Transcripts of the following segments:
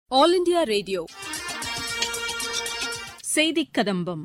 all India radio செய்திக் கதம்பம்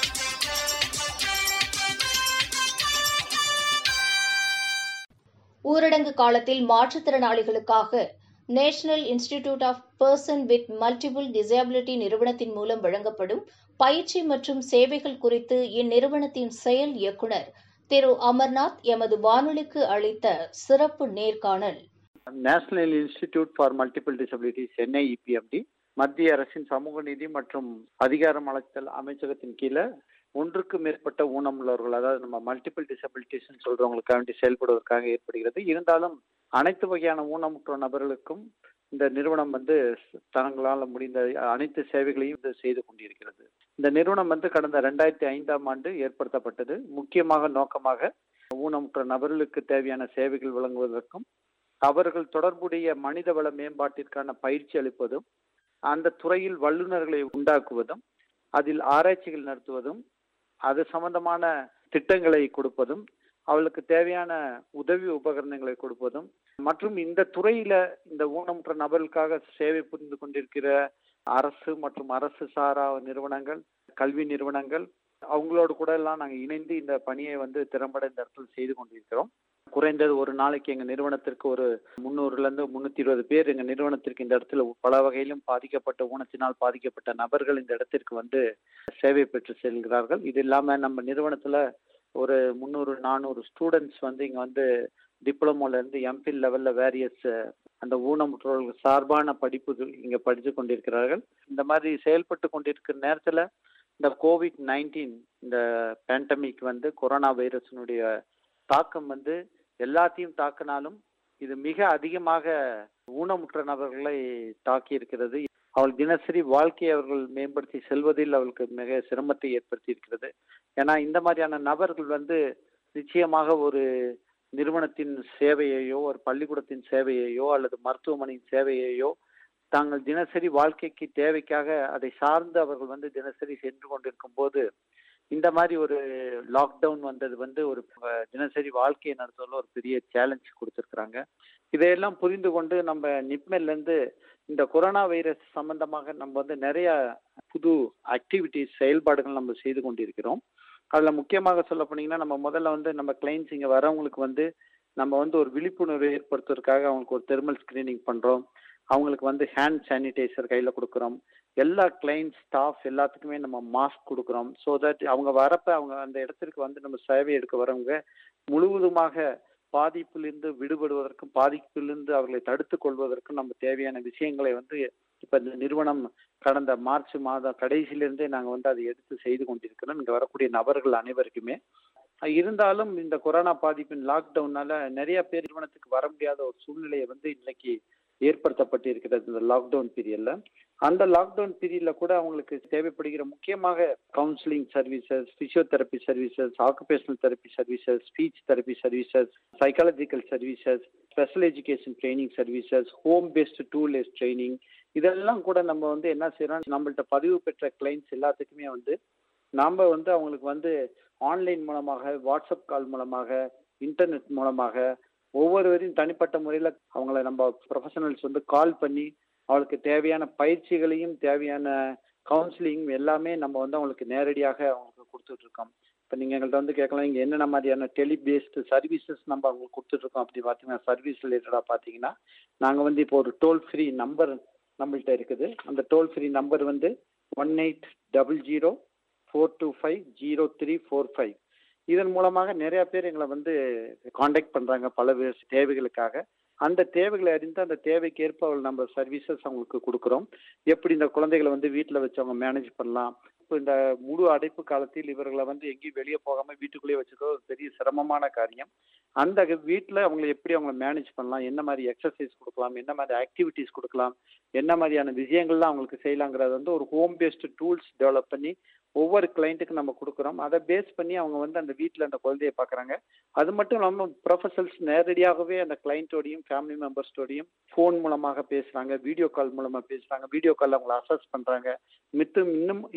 ஊரடங்கு காலத்தில் மாற்றுத்திறனாளிகளுக்காக National Institute of Person with Multiple Disability நிறுவனத்தின் மூலம் வழங்கப்படும் பயிற்சி மற்றும் சேவைகள் குறித்து இந்நிறுவனத்தின் செயல் இயக்குநர் திரு அமர்நாத் எமது வானொலிக்கு அளித்த சிறப்பு நேர்காணல் National Institute for Multiple Disabilities NIEPMD மத்திய அரசின் சமூக நீதி மற்றும் அதிகாரம் அளித்தல் அமைச்சகத்தின் கீழே ஒன்றுக்கு மேற்பட்ட ஊனமுள்ளவர்கள் அதாவது நம்ம மல்டிபிள் டிசபிலிட்டிஸ் சொல்றவங்களுக்காக வேண்டி செயல்படுவதற்காக ஏற்படுகிறது இருந்தாலும் அனைத்து வகையான ஊனமுற்ற நபர்களுக்கும் இந்த நிறுவனம் வந்து தங்களால் முடிந்த அனைத்து சேவைகளையும் இது செய்து கொண்டிருக்கிறது இந்த நிறுவனம் வந்து கடந்த ரெண்டாயிரத்தி ஐந்தாம் ஆண்டு ஏற்படுத்தப்பட்டது முக்கியமாக நோக்கமாக ஊனமுற்ற நபர்களுக்கு தேவையான சேவைகள் வழங்குவதற்கும் அவர்கள் தொடர்புடைய மனிதவள மேம்பாட்டிற்கான பயிற்சி அளிப்பதும் அந்த துறையில் வல்லுநர்களை உண்டாக்குவதும் அதில் ஆராய்ச்சிகள் நடத்துவதும் அது சம்பந்தமான திட்டங்களை கொடுப்பதும் அவளுக்கு தேவையான உதவி உபகரணங்களை கொடுப்பதும் மற்றும் இந்த துறையில இந்த ஊனமுற்ற நபர்களுக்காக சேவை புரிந்து கொண்டிருக்கிற அரசு மற்றும் அரசு சாரா நிறுவனங்கள் கல்வி நிறுவனங்கள் அவங்களோடு கூட எல்லாம் நாங்கள் இணைந்து இந்த பணியை வந்து திறம்பட இந்த இடத்துல செய்து கொண்டிருக்கிறோம் குறைந்தது ஒரு நாளைக்கு எங்க நிறுவனத்திற்கு ஒரு முந்நூறுல இருந்து முன்னூத்தி இருபது பேர் எங்க நிறுவனத்திற்கு இந்த இடத்துல பல வகையிலும் பாதிக்கப்பட்ட ஊனத்தினால் பாதிக்கப்பட்ட நபர்கள் இந்த இடத்திற்கு வந்து சேவை பெற்று செல்கிறார்கள் இது இல்லாம நம்ம நிறுவனத்துல ஒரு முந்நூறு நானூறு ஸ்டூடெண்ட்ஸ் வந்து இங்க வந்து டிப்ளமோல இருந்து எம்பில் லெவல்ல வேரியஸ் அந்த ஊனமுற்றவர்கள் சார்பான படிப்புகள் இங்க படித்து கொண்டிருக்கிறார்கள் இந்த மாதிரி செயல்பட்டு கொண்டிருக்கிற நேரத்துல இந்த கோவிட் நைன்டீன் இந்த பேண்டமிக் வந்து கொரோனா வைரஸினுடைய தாக்கம் வந்து எல்லாத்தையும் தாக்கினாலும் இது மிக அதிகமாக ஊனமுற்ற நபர்களை தாக்கி இருக்கிறது அவள் தினசரி வாழ்க்கையை அவர்கள் மேம்படுத்தி செல்வதில் அவளுக்கு மிக சிரமத்தை ஏற்படுத்தி இருக்கிறது ஏன்னா இந்த மாதிரியான நபர்கள் வந்து நிச்சயமாக ஒரு நிறுவனத்தின் சேவையையோ ஒரு பள்ளிக்கூடத்தின் சேவையையோ அல்லது மருத்துவமனையின் சேவையையோ தாங்கள் தினசரி வாழ்க்கைக்கு தேவைக்காக அதை சார்ந்து அவர்கள் வந்து தினசரி சென்று கொண்டிருக்கும் போது இந்த மாதிரி ஒரு லாக்டவுன் வந்தது வந்து ஒரு தினசரி வாழ்க்கையை நடத்துவதில் ஒரு பெரிய சேலஞ்ச் கொடுத்துருக்குறாங்க இதையெல்லாம் புரிந்து கொண்டு நம்ம நிப்மெல்ல இருந்து இந்த கொரோனா வைரஸ் சம்பந்தமாக நம்ம வந்து நிறைய புது ஆக்டிவிட்டிஸ் செயல்பாடுகள் நம்ம செய்து கொண்டிருக்கிறோம் அதில் முக்கியமாக சொல்ல போனீங்கன்னா நம்ம முதல்ல வந்து நம்ம கிளைண்ட்ஸ் இங்கே வரவங்களுக்கு வந்து நம்ம வந்து ஒரு விழிப்புணர்வு ஏற்படுத்துவதற்காக அவங்களுக்கு ஒரு தெர்மல் ஸ்கிரீனிங் பண்ணுறோம் அவங்களுக்கு வந்து ஹேண்ட் சானிடைசர் கையில் கொடுக்குறோம் எல்லா கிளைண்ட் ஸ்டாஃப் எல்லாத்துக்குமே நம்ம மாஸ்க் கொடுக்குறோம் ஸோ தட் அவங்க வரப்ப அவங்க அந்த இடத்திற்கு வந்து நம்ம சேவை எடுக்க வரவங்க முழுவதுமாக பாதிப்பிலிருந்து விடுபடுவதற்கும் பாதிப்பிலிருந்து அவர்களை தடுத்து கொள்வதற்கும் நம்ம தேவையான விஷயங்களை வந்து இப்போ இந்த நிறுவனம் கடந்த மார்ச் மாதம் கடைசியிலிருந்தே நாங்கள் வந்து அதை எடுத்து செய்து கொண்டிருக்கிறோம் இங்கே வரக்கூடிய நபர்கள் அனைவருக்குமே இருந்தாலும் இந்த கொரோனா பாதிப்பின் லாக்டவுனால நிறைய பேர் நிறுவனத்துக்கு வர முடியாத ஒரு சூழ்நிலையை வந்து இன்னைக்கு ஏற்படுத்தப்பட்டிருக்கிறது இந்த லாக்டவுன் பீரியட்ல அந்த லாக்டவுன் பீரியட்ல கூட அவங்களுக்கு தேவைப்படுகிற முக்கியமாக counselling services physiotherapy services occupational therapy services speech therapy services psychological services special education training services home based tools training இதெல்லாம் கூட நம்ம வந்து என்ன செய்யறோம் நம்மள்ட்ட பதிவு பெற்ற கிளைண்ட்ஸ் எல்லாத்துக்குமே வந்து நாம வந்து அவங்களுக்கு வந்து ஆன்லைன் மூலமாக வாட்ஸ்அப் கால் மூலமாக இன்டர்நெட் மூலமாக ஒவ்வொருவரையும் தனிப்பட்ட முறையில் அவங்கள நம்ம ப்ரொஃபஷனல்ஸ் வந்து கால் பண்ணி அவளுக்கு தேவையான பயிற்சிகளையும் தேவையான கவுன்சிலிங் எல்லாமே நம்ம வந்து அவங்களுக்கு நேரடியாக அவங்களுக்கு கொடுத்துட்டு இருக்கோம் இப்போ நீங்கள் எங்கள்கிட்ட வந்து கேட்கலாம் இங்கே என்னென்ன மாதிரியான டெலி பேஸ்டு சர்வீசஸ் நம்ம அவங்களுக்கு கொடுத்துட்ருக்கோம் அப்படி பார்த்தீங்கன்னா சர்வீஸ் ரிலேட்டடாக பார்த்தீங்கன்னா நாங்கள் வந்து இப்போ ஒரு டோல் ஃப்ரீ நம்பர் நம்மள்கிட்ட இருக்குது அந்த டோல் ஃப்ரீ நம்பர் வந்து one eight double zero four two five zero three four five இதன் மூலமாக நிறைய பேர் எங்களை வந்து காண்டாக்ட் பண்றாங்க பல தேவைகளுக்காக அந்த தேவைகளை அறிந்து அந்த தேவைக்கு ஏற்ப அவள் நம்ம சர்வீசஸ் அவங்களுக்கு கொடுக்குறோம் எப்படி இந்த குழந்தைகளை வந்து வீட்டில் வச்சு அவங்க மேனேஜ் பண்ணலாம் இப்போ இந்த முழு அடைப்பு காலத்தில் இவர்களை வந்து எங்கேயும் வெளியே போகாம வீட்டுக்குள்ளேயே வச்சுக்கிறது ஒரு பெரிய சிரமமான காரியம் அந்த வீட்டில் அவங்களை எப்படி அவங்களை மேனேஜ் பண்ணலாம் என்ன மாதிரி எக்ஸசைஸ் கொடுக்கலாம் என்ன மாதிரி ஆக்டிவிட்டிஸ் கொடுக்கலாம் என்ன மாதிரியான விஷயங்கள்லாம் அவங்களுக்கு செய்யலாங்கிறது வந்து ஒரு ஹோம் பேஸ்டு டூல்ஸ் டெவலப் பண்ணி ஒவ்வொரு கிளைண்ட்டுக்கு நம்ம கொடுக்குறோம் அதை பேஸ் பண்ணி அவங்க வந்து அந்த வீட்டில் அந்த குழந்தைய பார்க்குறாங்க அது மட்டும் இல்லாமல் ப்ரொஃபஷனல்ஸ் நேரடியாகவே அந்த கிளைண்ட்டோடையும் ஃபேமிலி மெம்பர்ஸோடையும் ஃபோன் மூலமாக பேசுகிறாங்க வீடியோ கால் மூலமாக பேசுகிறாங்க வீடியோ காலில் அவங்களை அசஸ் பண்ணுறாங்க மித்தும் இன்னும் இதை எப்படி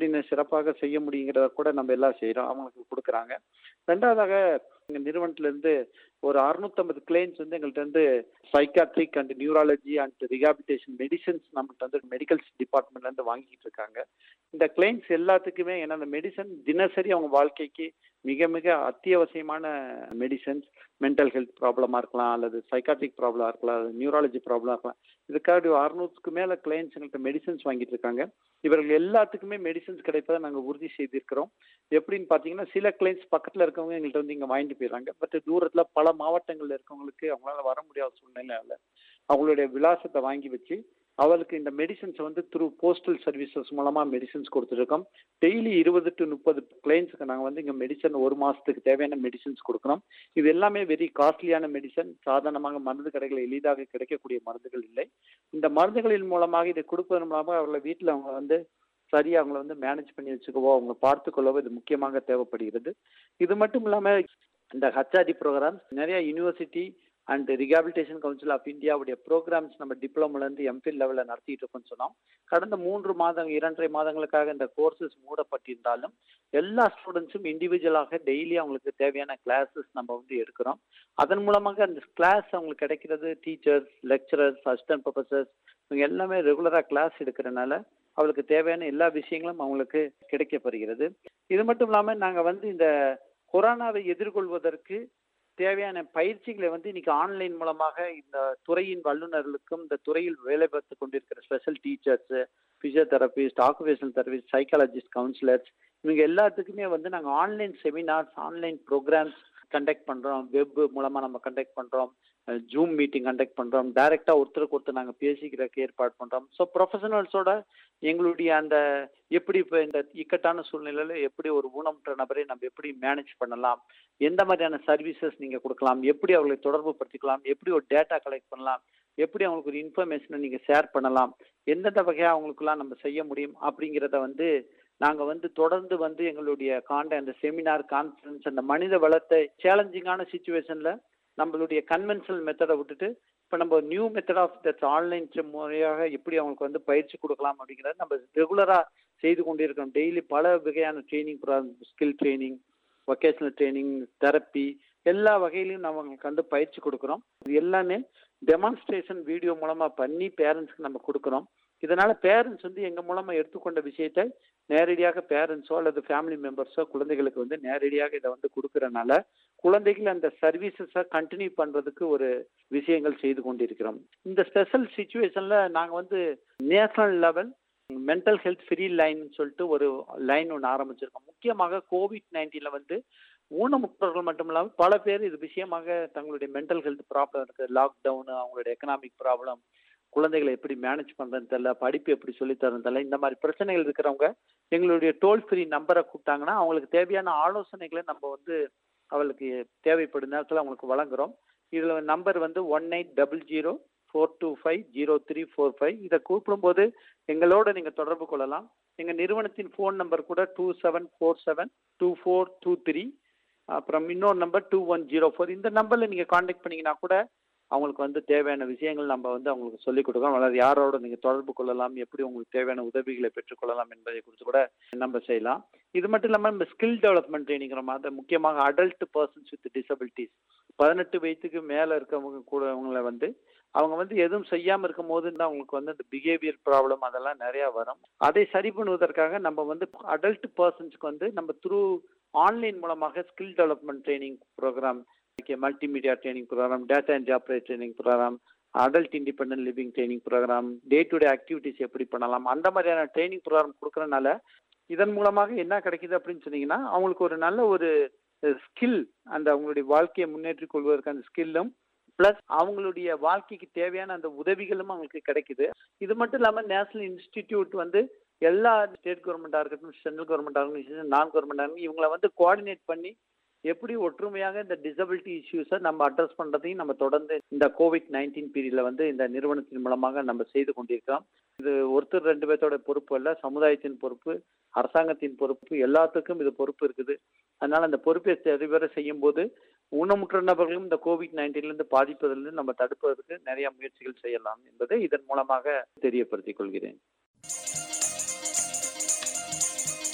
ஆன்லைனை சிறப்பாக செய்ய முடியுங்கிறத கூட நம்ம எல்லாம் செய்கிறோம் அவங்களுக்கு கொடுக்குறாங்க ரெண்டாவதாக எங்கள் நிறுவனத்திலேருந்து ஒரு அறுநூத்தம்பது கிளைண்ட்ஸ் வந்து எங்கள்கிட்ட இருந்து psychiatric and neurology and rehabilitation medicines நம்மள்ட்ட வந்து மெடிக்கல்ஸ் டிபார்ட்மெண்ட்லேருந்து வாங்கிட்டு இருக்காங்க இந்த கிளைண்ட்ஸ் எல்லாத்துக்குமே ஏன்னா அந்த மெடிசன் தினசரி அவங்க வாழ்க்கைக்கு மிக மிக அத்தியாவசியமான மெடிசன்ஸ் மென்டல் ஹெல்த் ப்ராப்ளமாக இருக்கலாம் அல்லது சைக்காட்ரிக் ப்ராப்ளமாக இருக்கலாம் அல்லது நியூராலஜி ப்ராப்ளமாக இருக்கலாம் இதுக்காக அறுநூறுக்கு மேலே கிளைண்ட்ஸ் எங்கள்கிட்ட மெடிசன்ஸ் வாங்கிட்டு இருக்காங்க இவர்கள் எல்லாத்துக்குமே மெடிசன்ஸ் கிடைப்பதை நாங்கள் உறுதி செய்திருக்கிறோம் எப்படின்னு பார்த்தீங்கன்னா சில கிளைண்ட்ஸ் பக்கத்தில் இருக்கவங்க எங்கள்கிட்ட வந்து இங்கே வாங்கிட்டு போயிடுறாங்க பட் தூரத்தில் பல மாவட்டங்களில் இருக்கவங்களுக்கு அவங்களால வர முடியாத சூழ்நிலையால அவங்களுடைய விலாசத்தை வாங்கி வச்சு அவளுக்கு இந்த மெடிசன்ஸை வந்து த்ரூ போஸ்டல் சர்வீசஸ் மூலமாக மெடிசன்ஸ் கொடுத்துருக்கோம் டெய்லி இருபது டு முப்பது கிளைண்ட்ஸுக்கு நாங்கள் வந்து இங்கே மெடிசன் ஒரு மாதத்துக்கு தேவையான மெடிசன்ஸ் கொடுக்குறோம் இது எல்லாமே வெரி காஸ்ட்லியான மெடிசன் சாதாரணமாக மருந்து கடைகளில் எளிதாக கிடைக்கக்கூடிய மருந்துகள் இல்லை இந்த மருந்துகளின் மூலமாக இதை கொடுப்பதன் மூலமாக அவர்களை வீட்டில் அவங்க வந்து சரியாக அவங்கள வந்து மேனேஜ் பண்ணி வச்சுக்கவோ அவங்க பார்த்துக்கொள்ளவோ இது முக்கியமாக தேவைப்படுகிறது இது மட்டும் இல்லாமல் இந்த ஹச்ஆர்டி ப்ரோக்ராம்ஸ் நிறைய university and rehabilitation council of இந்தியாவுடைய ப்ரோக்ராம்ஸ் நம்ம டிப்ளமோலேருந்து எம்ஃபில் லெவலில் நடத்திட்டு இருக்கோம்னு சொன்னோம் கடந்த மூன்று மாதம் இரண்டரை மாதங்களுக்காக இந்த கோர்சஸ் மூடப்பட்டிருந்தாலும் எல்லா ஸ்டூடெண்ட்ஸும் இண்டிவிஜுவலாக டெய்லி அவங்களுக்கு தேவையான கிளாஸஸ் நம்ம வந்து எடுக்கிறோம் அதன் மூலமாக அந்த கிளாஸ் அவங்களுக்கு கிடைக்கிறது டீச்சர்ஸ் லெக்சரர்ஸ் அசிஸ்டன்ட் ப்ரொஃபசர்ஸ் இவங்க எல்லாமே ரெகுலராக கிளாஸ் எடுக்கிறனால அவளுக்கு தேவையான எல்லா விஷயங்களும் அவங்களுக்கு கிடைக்கப்படுகிறது இது மட்டும் இல்லாமல் நாங்கள் வந்து இந்த கொரோனாவை எதிர்கொள்வதற்கு தேவையான பயிற்சிகளை வந்து இன்னைக்கு ஆன்லைன் மூலமாக இந்த துறையின் வல்லுநர்களுக்கும் இந்த துறையில் வேலை பார்த்து கொண்டிருக்கிற special teachers physiotherapist occupational therapist psychologist counsellors இவங்க எல்லாத்துக்குமே வந்து நாங்கள் online seminars online programmes conduct பண்ணுறோம் வெப் மூலமாக நம்ம கண்டக்ட் பண்ணுறோம் ஜூம் மீட்டிங் கண்டக்ட் பண்ணுறோம் டைரெக்டாக ஒருத்தருக்கு ஒருத்தர் நாங்கள் பேசிக்கிறதுக்கு ஏற்பாடு பண்ணுறோம் ஸோ ப்ரொஃபஷனல்ஸோட எங்களுடைய அந்த எப்படி இப்போ இந்த இக்கட்டான சூழ்நிலையில் எப்படி ஒரு ஊனமுற்ற நபரை நம்ம எப்படி மேனேஜ் பண்ணலாம் எந்த மாதிரியான சர்வீசஸ் நீங்கள் கொடுக்கலாம் எப்படி அவர்களை தொடர்பு படுத்திக்கலாம் எப்படி ஒரு டேட்டா கலெக்ட் பண்ணலாம் எப்படி அவங்களுக்கு ஒரு இன்ஃபர்மேஷனை நீங்கள் ஷேர் பண்ணலாம் எந்தெந்த வகையாக அவங்களுக்குலாம் நம்ம செய்ய முடியும் அப்படிங்கிறத வந்து நாங்கள் வந்து தொடர்ந்து வந்து எங்களுடைய காண்ட அந்த செமினார் கான்ஃபரன்ஸ் அந்த மனித வளத்தை சேலஞ்சிங்கான சுச்சுவேஷனில் நம்மளுடைய கன்வென்ஷனல் மெத்தடை விட்டுட்டு இப்போ நம்ம new method of that online முறையாக எப்படி அவங்களுக்கு வந்து பயிற்சி கொடுக்கலாம் அப்படிங்கிறத நம்ம ரெகுலராக செய்து கொண்டிருக்கோம் டெய்லி பல வகையான training skill training vocational training therapy எல்லா வகையிலையும் நம்ம அவங்களுக்கு வந்து பயிற்சி கொடுக்குறோம் இது எல்லாமே டெமான்ஸ்ட்ரேஷன் வீடியோ மூலமாக பண்ணி பேரண்ட்ஸ்க்கு நம்ம கொடுக்குறோம் இதனால பேரண்ட்ஸ் வந்து எங்கள் மூலமாக எடுத்துக்கொண்ட விஷயத்தை நேரடியாக பேரண்ட்ஸோ அல்லது ஃபேமிலி மெம்பர்ஸோ குழந்தைகளுக்கு வந்து நேரடியாக இதை வந்து கொடுக்கறனால குழந்தைகள் அந்த சர்வீசஸை கண்டினியூ பண்ணுறதுக்கு ஒரு விஷயங்கள் செய்து கொண்டிருக்கிறோம் இந்த ஸ்பெஷல் சுச்சுவேஷனில் நாங்கள் வந்து national level mental health free line சொல்லிட்டு ஒரு லைன் ஒன்று ஆரம்பிச்சிருக்கோம் முக்கியமாக கோவிட் நைன்டீனில் வந்து ஊனமுற்றவர்கள் மட்டும் இல்லாமல் பல பேர் இது விஷயமாக தங்களுடைய மென்டல் ஹெல்த் ப்ராப்ளம் இருக்குது லாக்டவுனு அவங்களுடைய எக்கனாமிக் ப்ராப்ளம் குழந்தைகளை எப்படி மேனேஜ் பண்ணுறதுன்னு தெரில படிப்பு எப்படி சொல்லித்தரன்னு தெரில இந்த மாதிரி பிரச்சனைகள் இருக்கிறவங்க எங்களுடைய டோல் ஃப்ரீ நம்பரை கூப்பிட்டாங்கன்னா அவங்களுக்கு தேவையான ஆலோசனைகளை நம்ம வந்து அவளுக்கு தேவைப்படும் நேரத்தில் அவங்களுக்கு வழங்குறோம் இதில் நம்பர் வந்து one eight double zero four two five zero three four five இதை கூப்பிடும்போது எங்களோட நீங்கள் தொடர்பு கொள்ளலாம் எங்கள் நிறுவனத்தின் ஃபோன் நம்பர் கூட two seven four seven two four two three அப்புறம் இன்னொரு number two one zero four இந்த நம்பரில் நீங்கள் காண்டாக்ட் பண்ணிங்கன்னா கூட அவங்களுக்கு வந்து தேவையான விஷயங்கள் நம்ம வந்து அவங்களுக்கு சொல்லிக் கொடுக்கணும் அல்லது யாரோட நீங்கள் தொடர்பு கொள்ளலாம் எப்படி உங்களுக்கு தேவையான உதவிகளை பெற்றுக்கொள்ளலாம் என்பதை குறித்து கூட நம்ம செய்யலாம் இது மட்டும் இல்லாமல் நம்ம ஸ்கில் டெவலப்மெண்ட் ட்ரைனிங்கிற மாதிரி முக்கியமாக அடல்ட் பர்சன்ஸ் வித் டிசபிலிட்டிஸ் பதினெட்டு வயதுக்கு மேலே இருக்கவங்க கூட அவங்கள வந்து அவங்க வந்து எதுவும் செய்யாமல் இருக்கும் போது தான் அவங்களுக்கு வந்து இந்த பிஹேவியர் ப்ராப்ளம் அதெல்லாம் நிறையா வரும் அதை சரி பண்ணுவதற்காக நம்ம வந்து அடல்ட் பர்சன்ஸ்க்கு வந்து நம்ம த்ரூ ஆன்லைன் மூலமாக skill development training programme multimedia training programme data and operate training programme adult independent living training programme day to day activities எப்படி பண்ணலாம் அந்த மாதிரியான ட்ரைனிங் ப்ரோக்ராம் கொடுக்கறனால இதன் மூலமாக என்ன கிடைக்குது அப்படின்னு சொன்னீங்கன்னா அவங்களுக்கு ஒரு நல்ல ஒரு ஸ்கில் அந்த அவங்களுடைய வாழ்க்கையை முன்னேற்றிக் கொள்வதற்கு அந்த ஸ்கில்லும் ப்ளஸ் அவங்களுடைய வாழ்க்கைக்கு தேவையான அந்த உதவிகளும் அவங்களுக்கு கிடைக்குது இது மட்டும் இல்லாமல் நேஷனல் இன்ஸ்டிடியூட் வந்து எல்லா ஸ்டேட் கவர்மெண்ட்டாக இருக்கட்டும் சென்ட்ரல் கவர்மெண்ட்டாக இருக்கட்டும் நான் கவர்மெண்ட்டாக இருக்கட்டும் இவங்களை வந்து கோஆர்டினேட் பண்ணி எப்படி ஒற்றுமையாக இந்த டிசபிலிட்டி இஷ்யூஸை நம்ம அட்ரஸ் பண்ணுறதையும் நம்ம தொடர்ந்து இந்த கோவிட் நைன்டீன் பீரியடில் வந்து இந்த நிறுவனத்தின் மூலமாக நம்ம செய்து கொண்டிருக்கிறோம் இது ஒருத்தர் ரெண்டு பேர்த்தோட பொறுப்பு அல்ல சமுதாயத்தின் பொறுப்பு அரசாங்கத்தின் பொறுப்பு எல்லாத்துக்கும் இது பொறுப்பு இருக்குது அதனால அந்த பொறுப்பை சரிவர செய்யும் போது ஊனமுற்ற நபர்களும் இந்த கோவிட் நைன்டீன்லேருந்து பாதிப்பதிலிருந்து நம்ம தடுப்பதற்கு நிறைய முயற்சிகள் செய்யலாம் என்பதை இதன் மூலமாக தெரியப்படுத்திக் கொள்கிறேன்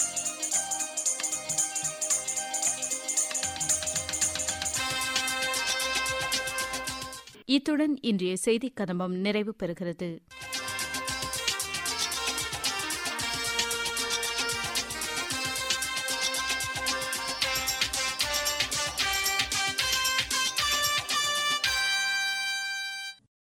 இத்துடன் இன்றைய செய்திக் கதம்பம் நிறைவு பெறுகிறது